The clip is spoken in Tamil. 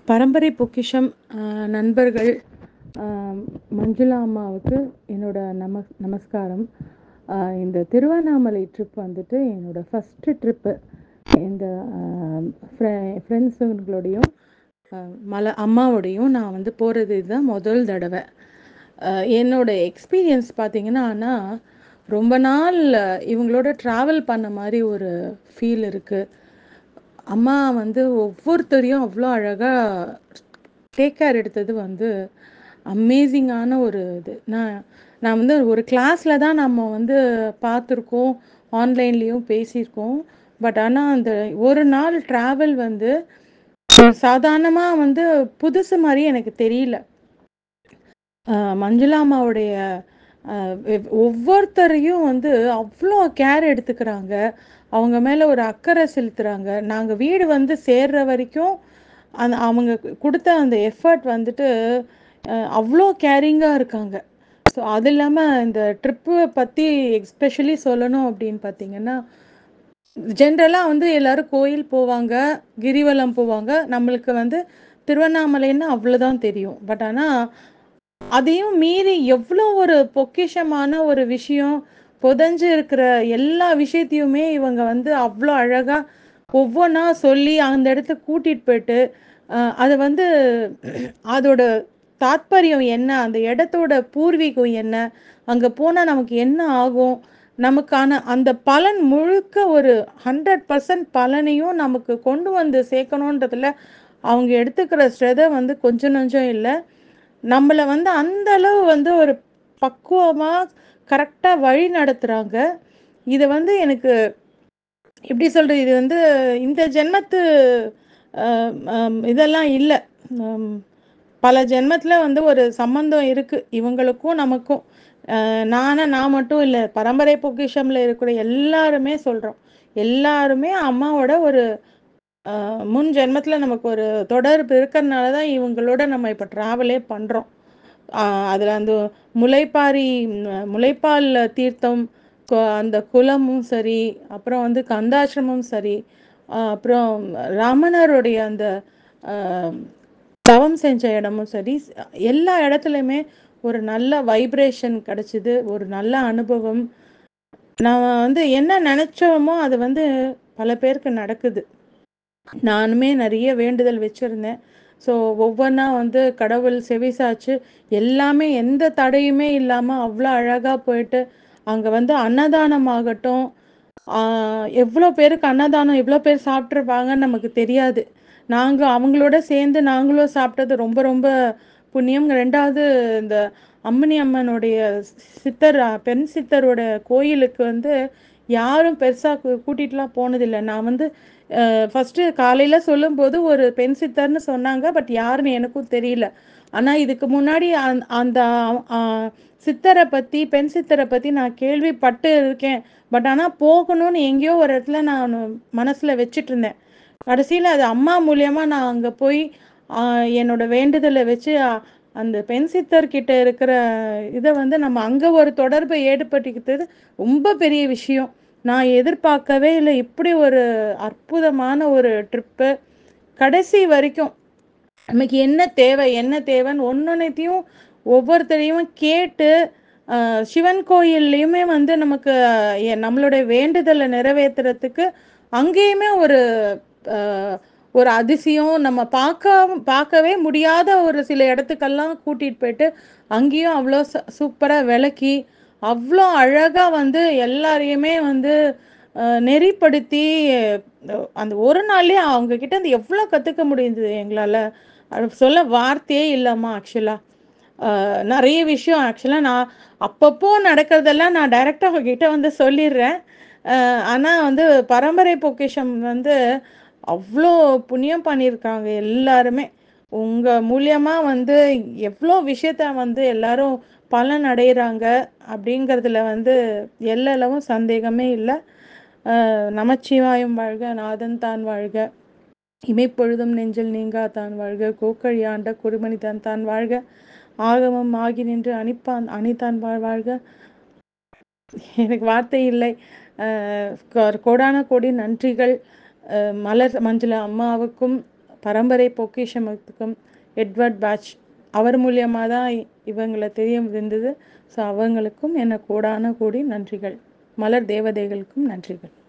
பரம்பரை பொக்கிஷம் நண்பர்கள் மஞ்சுளா அம்மாவுக்கு என்னோட நம நமஸ்காரம் இந்த திருவண்ணாமலை ட்ரிப் வந்துட்டு என்னோட ஃபஸ்ட்டு ட்ரிப்பு இந்த ஃப்ரெண்ட்ஸுங்களோடையும் மல அம்மாவோடையும் நான் வந்து போகிறது இதுதான் முதல் தடவை என்னோட எக்ஸ்பீரியன்ஸ் பார்த்தீங்கன்னா ஆனால் ரொம்ப நாள் இவங்களோட ட்ராவல் பண்ண மாதிரி ஒரு ஃபீல் இருக்குது அம்மா வந்து ஒவ்வொருத்தரையும் அவ்வளோ அழகாக டேக் கேர் எடுத்தது வந்து அமேசிங்கான ஒரு இது நான் நான் வந்து ஒரு கிளாஸில் தான் நம்ம வந்து பார்த்துருக்கோம் ஆன்லைன்லேயும் பேசியிருக்கோம் பட் ஆனால் அந்த ஒரு நாள் ட்ராவல் வந்து சாதாரணமாக வந்து புதுசு மாதிரி எனக்கு தெரியல மஞ்சுளா அம்மாவுடைய ஒவ்வொருத்தரையும் வந்து அவ்வளோ கேர் எடுத்துக்கிறாங்க அவங்க மேலே ஒரு அக்கறை செலுத்துகிறாங்க நாங்கள் வீடு வந்து சேர்ற வரைக்கும் அந்த அவங்க கொடுத்த அந்த எஃபர்ட் வந்துட்டு அவ்வளோ கேரிங்காக இருக்காங்க ஸோ அது இல்லாமல் இந்த ட்ரிப்பு பற்றி எஸ்பெஷலி சொல்லணும் அப்படின்னு பார்த்தீங்கன்னா ஜென்ரலாக வந்து எல்லோரும் கோயில் போவாங்க கிரிவலம் போவாங்க நம்மளுக்கு வந்து திருவண்ணாமலைன்னு அவ்வளோதான் தெரியும் பட் ஆனால் அதையும் மீறி எவ்வளோ ஒரு பொக்கிஷமான ஒரு விஷயம் புதஞ்சு இருக்கிற எல்லா விஷயத்தையுமே இவங்க வந்து அவ்வளோ அழகாக ஒவ்வொன்றா சொல்லி அந்த இடத்துக்கு கூட்டிகிட்டு போயிட்டு அது வந்து அதோட தாத்பரியம் என்ன அந்த இடத்தோட பூர்வீகம் என்ன அங்கே போனால் நமக்கு என்ன ஆகும் நமக்கான அந்த பலன் முழுக்க ஒரு ஹண்ட்ரட் பர்சன்ட் பலனையும் நமக்கு கொண்டு வந்து சேர்க்கணுன்றதுல அவங்க எடுத்துக்கிற ஸ்ரதை வந்து கொஞ்சம் நஞ்சம் இல்லை நம்மளை வந்து அந்த அளவு வந்து ஒரு பக்குவமாக கரெக்டாக வழி நடத்துகிறாங்க இதை வந்து எனக்கு எப்படி சொல்கிறது இது வந்து இந்த ஜென்மத்து இதெல்லாம் இல்லை பல ஜென்மத்தில் வந்து ஒரு சம்பந்தம் இருக்குது இவங்களுக்கும் நமக்கும் நானே நான் மட்டும் இல்லை பரம்பரை பொக்கிஷமில் இருக்கிற எல்லாருமே சொல்கிறோம் எல்லாருமே அம்மாவோட ஒரு முன் ஜென்மத்தில் நமக்கு ஒரு தொடர்பு இருக்கிறதுனால தான் இவங்களோட நம்ம இப்போ ட்ராவலே பண்ணுறோம் அதில் அந்த முளைப்பாரி முளைப்பால் தீர்த்தம் அந்த குலமும் சரி அப்புறம் வந்து கந்தாசிரமும் சரி அப்புறம் ராமனருடைய அந்த தவம் செஞ்ச இடமும் சரி எல்லா இடத்துலையுமே ஒரு நல்ல வைப்ரேஷன் கிடச்சிது ஒரு நல்ல அனுபவம் நான் வந்து என்ன நினச்சோமோ அது வந்து பல பேருக்கு நடக்குது நானுமே நிறைய வேண்டுதல் வச்சுருந்தேன் ஸோ ஒவ்வொன்றா வந்து கடவுள் செவிசாச்சு எல்லாமே எந்த தடையுமே இல்லாமல் அவ்வளோ அழகாக போயிட்டு அங்கே வந்து அன்னதானம் ஆகட்டும் எவ்வளோ பேருக்கு அன்னதானம் எவ்வளோ பேர் சாப்பிட்ருப்பாங்கன்னு நமக்கு தெரியாது நாங்கள் அவங்களோட சேர்ந்து நாங்களும் சாப்பிட்டது ரொம்ப ரொம்ப புண்ணியம் ரெண்டாவது இந்த அம்மனி அம்மனுடைய சித்தர் பெண் சித்தரோட கோயிலுக்கு வந்து யாரும் பெருசாக கூட்டிகிட்டுலாம் போனதில்லை நான் வந்து ஃபஸ்ட்டு காலையில் சொல்லும்போது ஒரு பெண் சித்தர்னு சொன்னாங்க பட் யாருன்னு எனக்கும் தெரியல ஆனால் இதுக்கு முன்னாடி அந் அந்த சித்தரை பற்றி பெண் சித்தரை பற்றி நான் கேள்விப்பட்டு இருக்கேன் பட் ஆனால் போகணும்னு எங்கேயோ ஒரு இடத்துல நான் மனசில் வச்சுட்டு இருந்தேன் கடைசியில் அது அம்மா மூலியமாக நான் அங்கே போய் என்னோட வேண்டுதலை வச்சு அந்த பெண் சித்தர்கிட்ட இருக்கிற இதை வந்து நம்ம அங்கே ஒரு தொடர்பை ஏற்படுத்திக்கிட்டது ரொம்ப பெரிய விஷயம் நான் எதிர்பார்க்கவே இல்லை இப்படி ஒரு அற்புதமான ஒரு ட்ரிப்பு கடைசி வரைக்கும் நமக்கு என்ன தேவை என்ன தேவைன்னு ஒன்னொன்னைத்தையும் ஒவ்வொருத்தரையும் கேட்டு சிவன் கோயில்லையுமே வந்து நமக்கு நம்மளுடைய வேண்டுதலை நிறைவேற்றுறதுக்கு அங்கேயுமே ஒரு ஒரு அதிசயம் நம்ம பார்க்க பார்க்கவே முடியாத ஒரு சில இடத்துக்கெல்லாம் கூட்டிகிட்டு போயிட்டு அங்கேயும் அவ்வளோ சூப்பராக விளக்கி அவ்வளோ அழகாக வந்து எல்லாரையுமே வந்து நெறிப்படுத்தி அந்த ஒரு நாள்லேயே அவங்கக்கிட்ட வந்து எவ்வளோ கற்றுக்க முடியுது எங்களால் சொல்ல வார்த்தையே இல்லைம்மா ஆக்சுவலாக நிறைய விஷயம் ஆக்சுவலாக நான் அப்பப்போ நடக்கிறதெல்லாம் நான் டைரெக்டாக அவங்ககிட்ட வந்து சொல்லிடுறேன் ஆனால் வந்து பரம்பரை பொக்கிஷம் வந்து அவ்வளோ புண்ணியம் பண்ணியிருக்காங்க எல்லாருமே உங்கள் மூலியமாக வந்து எவ்வளோ விஷயத்த வந்து எல்லாரும் பலன் அடைகிறாங்க அப்படிங்கிறதுல வந்து எல்லளவும் சந்தேகமே இல்லை நமச்சிவாயம் வாழ்க நாதன் தான் வாழ்க இமைப்பொழுதும் நெஞ்சில் நீங்கா தான் வாழ்க கோக்கழி ஆண்ட குருமணி தான் தான் வாழ்க ஆகமம் ஆகி நின்று அணிப்பான் அணித்தான் வாழ்க எனக்கு வார்த்தை இல்லை கோடான கோடி நன்றிகள் மலர் மஞ்சள அம்மாவுக்கும் பரம்பரை பொக்கிஷமத்துக்கும் எட்வர்ட் பேட்ச் அவர் மூலியமாக தான் இவங்களை தெரிய இருந்தது ஸோ அவங்களுக்கும் என்ன கோடான கோடி நன்றிகள் மலர் தேவதைகளுக்கும் நன்றிகள்